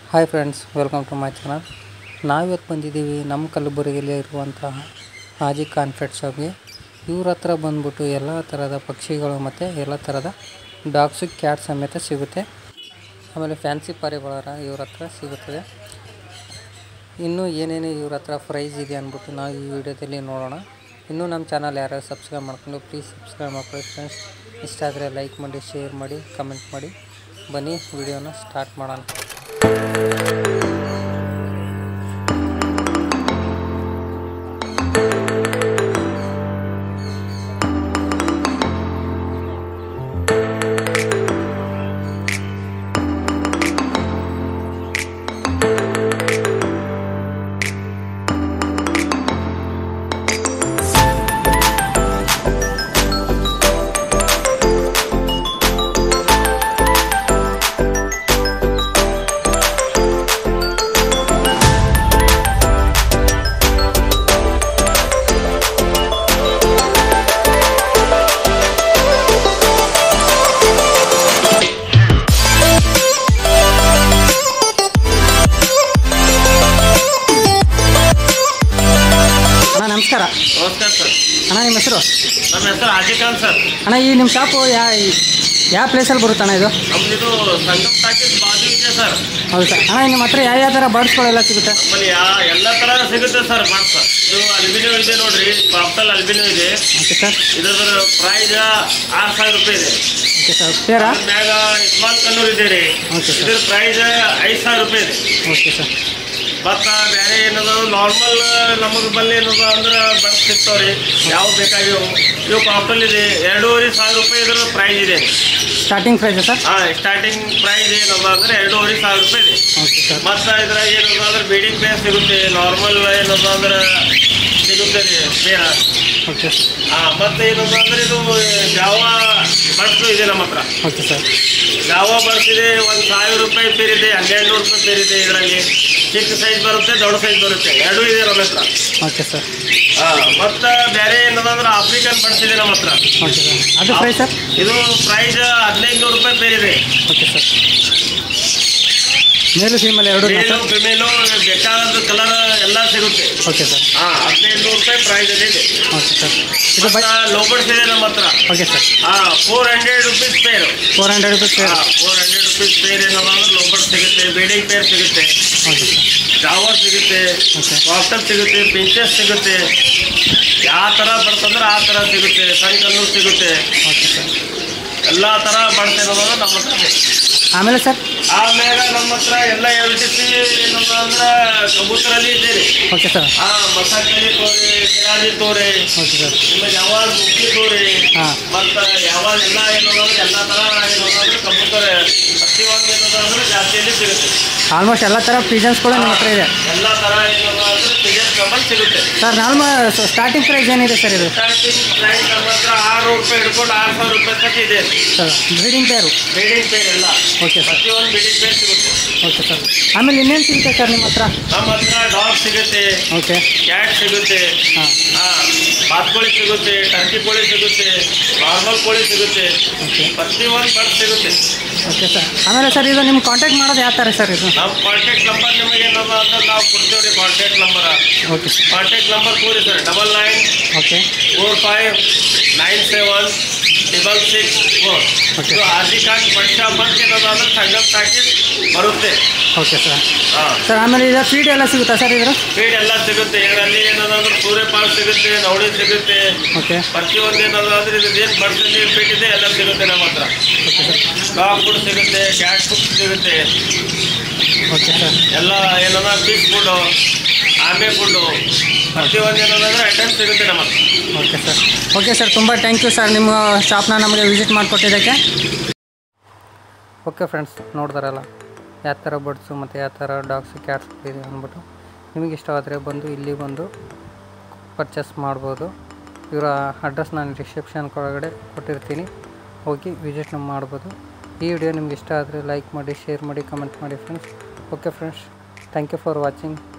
Hi friends welcome to my channel ನಾವಿವತ್ತು ಬಂದಿದ್ದೀವಿ ನಮ್ಮ ಕಲಬುರಗಿಯಲ್ಲಿ ಇರುವಂತಹ ಹಾಜಿ ಕಾನ್ಫೆಟ್ ಶಾಪ್ಗೆ ಇವ್ರ ಹತ್ರ ಬಂದ್ಬಿಟ್ಟು ಎಲ್ಲ ಥರದ ಪಕ್ಷಿಗಳು ಮತ್ತು ಎಲ್ಲ ಥರದ ಡಾಗ್ಸು ಕ್ಯಾಟ್ ಸಮೇತ ಸಿಗುತ್ತೆ ಆಮೇಲೆ ಫ್ಯಾನ್ಸಿ ಪರಿವಾರ ಇವ್ರ ಹತ್ರ ಸಿಗುತ್ತದೆ ಇನ್ನೂ ಏನೇನು ಇವ್ರ ಹತ್ರ ಪ್ರೈಸ್ ಇದೆ ಅಂದ್ಬಿಟ್ಟು ನಾವು ಈ ವಿಡಿಯೋದಲ್ಲಿ ನೋಡೋಣ ಇನ್ನೂ ನಮ್ಮ ಚಾನಲ್ ಯಾರು ಸಬ್ಸ್ಕ್ರೈಬ್ ಮಾಡ್ಕೊಂಡು ಪ್ಲೀಸ್ ಸಬ್ಸ್ಕ್ರೈಬ್ ಮಾಡ್ಕೊಳ್ಳಿ ಫ್ರೆಂಡ್ಸ್ ಇಷ್ಟ ಆದರೆ ಲೈಕ್ ಮಾಡಿ ಶೇರ್ ಮಾಡಿ ಕಮೆಂಟ್ ಮಾಡಿ ಬನ್ನಿ ವಿಡಿಯೋನ ಸ್ಟಾರ್ಟ್ ಮಾಡೋಣ ಅಣ್ಣ ನಮಸ್ಕಾರ ನಮಸ್ಕಾರ ಸರ್ ಅಣ್ಣ ನಿಮ್ಮ ಹೆಸರು ನಮ್ಮ ಹೆಸರು ಹಾಜಿ ಖಾನ್ ಸರ್ ಅಣ್ಣ ಈ ನಿಮ್ಮ ಶಾಪು ಯಾ ಯಾವ ಪ್ಲೇಸಲ್ಲಿ ಬರುತ್ತೆ ಅಣ್ಣ ಇದು ನಮ್ದಿದು ಸಂಗಮ್ ಟಾಕೀಸ್ ಬಾಜು ಇದೆ ಸರ್ ಹೌದು ಸರ್ ಅಣ್ಣ ನಿಮ್ಮ ಹತ್ರ ಯಾವ ಯಾವ ಥರ ಬರ್ಡ್ಸ್ಗಳೆಲ್ಲ ಸಿಗುತ್ತೆ ನಮ್ಮಲ್ಲಿ ಯಾ ಎಲ್ಲ ಥರ ಸಿಗುತ್ತೆ ಸರ್ ಮಾತ್ರ ಇದು ಅಲ್ಬಿನೋ ಇದೆ ನೋಡ್ರಿ ಪಾಪ್ಟಲ್ ಅಲ್ಬಿನೋ ಇದೆ ಓಕೆ ಸರ್ ಇದ್ರ ಪ್ರೈಸ್ ಆರು ಸಾವಿರ ರೂಪಾಯಿ ಇದೆ ಓಕೆ ಸರ್ ಪೇರಾ ಮ್ಯಾಗ ಇಸ್ಮಾಲ್ ಕಲ್ಲೂರ್ ಇದೆ ರೀ ಓಕೆ ಸರ್ ಇದ್ರ ಪ್ರೈಸ್ ಐದು ಸಾವಿರ ರೂಪಾಯಿ ಇದೆ ಓಕೆ ಸರ್ ಮತ್ತು ಬೇರೆ ಏನದ ನಾರ್ಮಲ್ ನಮಗೆ ಬಲ್ಲಿ ಏನದ ಅಂದ್ರೆ ಬಡ್ ಸಿಗ್ತಾವ್ರಿ ಯಾವ ಬೇಕಾಗಿವು ಇವು ಪಾಪ್ಟಲ್ ಇದೆ ಎರಡೂವರೆ ಸಾವಿರ ರೂಪಾಯಿ ಇದ್ರ ಪ್ರೈಸ್ ಇದೆ ಸ್ಟಾರ್ಟಿಂಗ್ ಪ್ರೈಸ್ ಸರ್ ಹಾಂ ಸ್ಟಾರ್ಟಿಂಗ್ ಪ್ರೈಸ್ ಏನದ ಅಂದ್ರೆ ಎರಡೂವರೆ ಸಾವಿರ ರೂಪಾಯಿ ಇದೆ ಓಕೆ ಸರ್ ಮತ್ತು ಇದ್ರಾಗ ಏನದ ಅಂದ್ರೆ ಬೀಡಿಂಗ್ ಬೇರ್ ಸಿಗುತ್ತೆ ನಾರ್ಮಲ್ ಏನದ ಅಂದ್ರೆ ಸಿಗುತ್ತೆ ರೀ ಬೇರ ಓಕೆ ಹಾಂ ಮತ್ತು ಏನದ ಅಂದ್ರೆ ಇದು ಜಾವ ಬಡ್ಸು ಇದೆ ನಮ್ಮ ಹತ್ರ ಓಕೆ ಸರ್ ಜಾವ ಬಡ್ಸ್ ಇದೆ ಒಂದು ಸಾವಿರ ರೂಪಾಯಿ ಪೇರ್ ಇದೆ ಹನ್ನೆರಡು ನೂರು ರೂಪಾಯಿ ಪೇರ್ ಇದೆ ಇದರಲ್ಲಿ ಚಿಕ್ಕ ಸೈಜ್ ಬರುತ್ತೆ ದೊಡ್ಡ ಸೈಜ್ ಬರುತ್ತೆ ಎರಡೂ ಇದೆ ನಮ್ಮ ಹತ್ರ ಓಕೆ ಸರ್ ಹಾಂ ಮತ್ತು ಬೇರೆ ಏನದ ಅಂದ್ರೆ ಆಫ್ರಿಕನ್ ಬಡ್ಸ್ ಇದೆ ನಮ್ಮ ಹತ್ರ ಓಕೆ ಸರ್ ಅದು ಪ್ರೈಸ್ ಸರ್ ಇದು ಪ್ರೈಸ್ ಹದಿನೈದು ನೂರು ರೂಪಾಯಿ ಪೇರ್ ಇದೆ ಓಕೆ ಸರ್ ಮೇಲು ಫೀಮೇಲ್ ಎರಡು ಮೇಲು ಸರ್ ಫಿಮೇಲು ಬೇಕಾದ ಕಲರ್ ಎಲ್ಲ ಸಿಗುತ್ತೆ ಓಕೆ ಸರ್ ಹಾಂ ಹದಿನೈದು ನೂರು ರೂಪಾಯಿ ಪ್ರೈಸ್ ಇದೆ ಓಕೆ ಸರ್ ಇದು ಬೈ ಲೋಬರ್ಸ್ ಇದೆ ನಮ್ಮ ಹತ್ರ ಓಕೆ ಸರ್ ಹಾಂ four hundred rupees pair four hundred rupees pair ಹಾಂ ಫೋರ್ ಹಂಡ್ರೆಡ್ ರುಪೀಸ್ ಪೇರ್ ಏನದ ಅಂದ್ರೆ ಲೋಬರ್ಸ್ ಸಿಗುತ್ತೆ ಬೇಡಿಂಗ್ ಪೇರ್ ಸಿಗುತ್ತೆ ಓಕೆ ಸರ್ ಜಾವರ್ ಸಿಗುತ್ತೆ ಓಕೆ ಕಾಕ್ಟಲ್ ಸಿಗುತ್ತೆ ಪಿಂಚಸ್ ಸಿಗುತ್ತೆ ಯಾವ ಥರ ಬರ್ತಂದ್ರೆ ಆ ಥರ ಸಿಗುತ್ತೆ ಸಣ್ಣ ಕಲ್ಲು ಸಿಗುತ್ತೆ ಓಕೆ ಸರ್ ಎಲ್ಲ ಥರ ಬರ್ತೇನೋದು ನಮ್ಮ ಹತ್ರ ಇದೆ. ಆಮೇಲೆ ಸರ್ ಆಮೇಲೆ ನಮ್ಮ ಹತ್ರ ಎಲ್ಲ ಎಲ್ಟಿಸಿ ಏನಂತ ಅಂದ್ರೆ ಕಬೂತರಲ್ಲಿ ಇದೆ ರೀ ಓಕೆ ಸರ್ ಹಾಂ ಮಸಾಕಲಿ ತೋರಿ ಸಿರಾಜಿ ತೋರಿ ಓಕೆ ಸರ್ ನಿಮಗೆ ಯಾವಾಗ ಮುಕ್ಕಿ ತೋರಿ ಹಾಂ ಮತ್ತು ಯಾವಾಗ ಎಲ್ಲ ಏನಂದ್ರೆ ಎಲ್ಲ ಥರ ಏನಂದ್ರೆ ಕಂಪ್ಯೂಟರ್ ಪ್ರತಿಯೊಂದು ಏನಂದ್ರೆ ಜಾಸ್ತಿಯಲ್ಲಿ ಸಿಗುತ್ತೆ ಆಲ್ಮೋಸ್ಟ್ ಎಲ್ಲ ಥರ ಪೀಜನ್ಸ್ಗಳು ನಿಮ್ಮ ಹತ್ರ ಇದೆ ಎಲ್ಲ ಥರ ಏನಂದ್ರೆ ಟಿಕೆಟ್ ಕಂಬಲ್ ಸಿಗುತ್ತೆ ಸರ್ ನಾರ್ಮ ಸ್ಟಾರ್ಟಿಂಗ್ ಪ್ರೈಸ್ ಏನಿದೆ ಸರ್ ಇದು ಸ್ಟಾರ್ಟಿಂಗ್ ಪ್ರೈಸ್ ನಮ್ಮ ಹತ್ರ ಆರು ರೂಪಾಯಿ ಹಿಡ್ಕೊಂಡು ಆರು ಸಾವಿರ ರೂಪಾಯಿ ತನಕ ಇದೆ sir breeding pair breeding pair ಎಲ್ಲ ಓಕೆ ಸರ್ ಪ್ರತಿಯೊಂದು ಬಿಲ್ಡಿಂಗ್ ಪೇರ್ ಸಿಗುತ್ತೆ ಓಕೆ ಸರ್ ಆಮೇಲೆ ಇನ್ನೇನು ಸಿಗುತ್ತೆ ಸರ್ ನಿಮ್ಮ ಹತ್ರ ನಮ್ಮ ಹತ್ರ ಡಾಗ್ ಸಿಗುತ್ತೆ ಓಕೆ ಕ್ಯಾಟ್ ಸಿಗುತ್ತೆ ಹಾಂ ಹಾಂ ಬಾತ್ಕೋಳಿ ಸಿಗುತ್ತೆ ಟರ್ಕಿ ಕೋಳಿ ಸಿಗುತ್ತೆ ನಾರ್ಮಲ್ ಕೋಳಿ ಸಿಗುತ್ತೆ ಓಕೆ ಪ್ರತಿಯೊಂದು ಬರ್ಡ್ ಸಿಗುತ್ತೆ ಓಕೆ ಸರ್ ಆಮೇಲೆ ಸರ್ ಇದು ನಿಮ್ಮ ಕಾಂಟ್ಯಾಕ್ಟ್ ಮಾಡೋದು ಯಾವ ಥರ ಸರ್ ಇದು ನಮ್ಮ ಕಾಂಟ್ಯಾಕ್ಟ್ ನಂಬರ್ ನಿಮಗೆ ಏನದ ಅಂದ್ರೆ ನಾವು ಕೊಡ್ತೇವೆ ರೀ contact number okay sir contact number ಕೂರಿ sir double nine okay four five nine seven double six four Okay. ಇದು ಹಾಜಿ ಖಾನ್ ಬಸ್ ಸ್ಟಾಪ್ ಅಂತ ಏನದ ಅಂದ್ರೆ ಸಂಗಮ್ ಟಾಕೀಸ್ ಬರುತ್ತೆ ಓಕೆ ಸರ್ ಹಾಂ ಸರ್ ಆಮೇಲೆ ಇದು ಫೀಡ್ ಎಲ್ಲ ಸಿಗುತ್ತಾ ಸರ್ ಇದ್ರ ಫೀಡ್ ಎಲ್ಲ ಸಿಗುತ್ತೆ ಇದರಲ್ಲಿ ಏನದ ಅಂದ್ರೆ ಸೂರ್ಯಪಾನ ಸಿಗುತ್ತೆ ನವಳಿ ಸಿಗುತ್ತೆ ಓಕೆ ಪ್ರತಿಯೊಂದು ಏನದ ಅಂದ್ರೆ ಇದು ಏನು ಬರ್ತಲ್ಲಿ ಫೀಡ್ ಇದೆ ಎಲ್ಲ ಸಿಗುತ್ತೆ ನಮ್ಮ ಹತ್ರ ಓಕೆ ಸರ್ ಡಾಗ್ ಫುಡ್ ಸಿಗುತ್ತೆ ಕ್ಯಾಟ್ ಫುಡ್ ಸಿಗುತ್ತೆ ಓಕೆ ಸರ್ ಎಲ್ಲ ಏನದ ಫಿಶ್ ಫುಡ್ಡು ಆಮೆ ಫುಡ್ಡು ಪ್ರತಿಯೊಂದು ಏನದ ಅಂದ್ರೆ ಐಟಮ್ ಸಿಗುತ್ತೆ ನಮ್ಮ ಹತ್ರ ಓಕೆ ಸರ್ ಓಕೆ ಸರ್ ತುಂಬ ಥ್ಯಾಂಕ್ ಯು ಸರ್ ನಿಮ್ಮ ಶಾಪ್ನ ನಮಗೆ ವಿಸಿಟ್ ಮಾಡಿಕೊಟ್ಟಿದ್ದಕ್ಕೆ ಓಕೆ ಫ್ರೆಂಡ್ಸ್ ನೋಡ್ತಾರಲ್ಲ ಯಾವ ಥರ ಬರ್ಡ್ಸು ಮತ್ತು ಯಾವ ಥರ ಡಾಗ್ಸು ಕ್ಯಾಟ್ಸ್ ಇದೆ ಅಂದ್ಬಿಟ್ಟು ನಿಮಗೆ ಇಷ್ಟವಾದರೆ ಬಂದು ಇಲ್ಲಿ ಬಂದು ಪರ್ಚೇಸ್ ಮಾಡ್ಬೋದು ಇವರ ಅಡ್ರೆಸ್ ನಾನು ಡಿಸ್ಕ್ರಿಪ್ಷನ್ ಒಳಗಡೆ ಕೊಟ್ಟಿರ್ತೀನಿ ಹೋಗಿ ವಿಸಿಟ್ನ ಮಾಡ್ಬೋದು ಈ ವಿಡಿಯೋ ನಿಮ್ಗೆ ಇಷ್ಟ ಆದರೆ ಲೈಕ್ ಮಾಡಿ ಶೇರ್ ಮಾಡಿ ಕಮೆಂಟ್ ಮಾಡಿ friends okay friends thank you for watching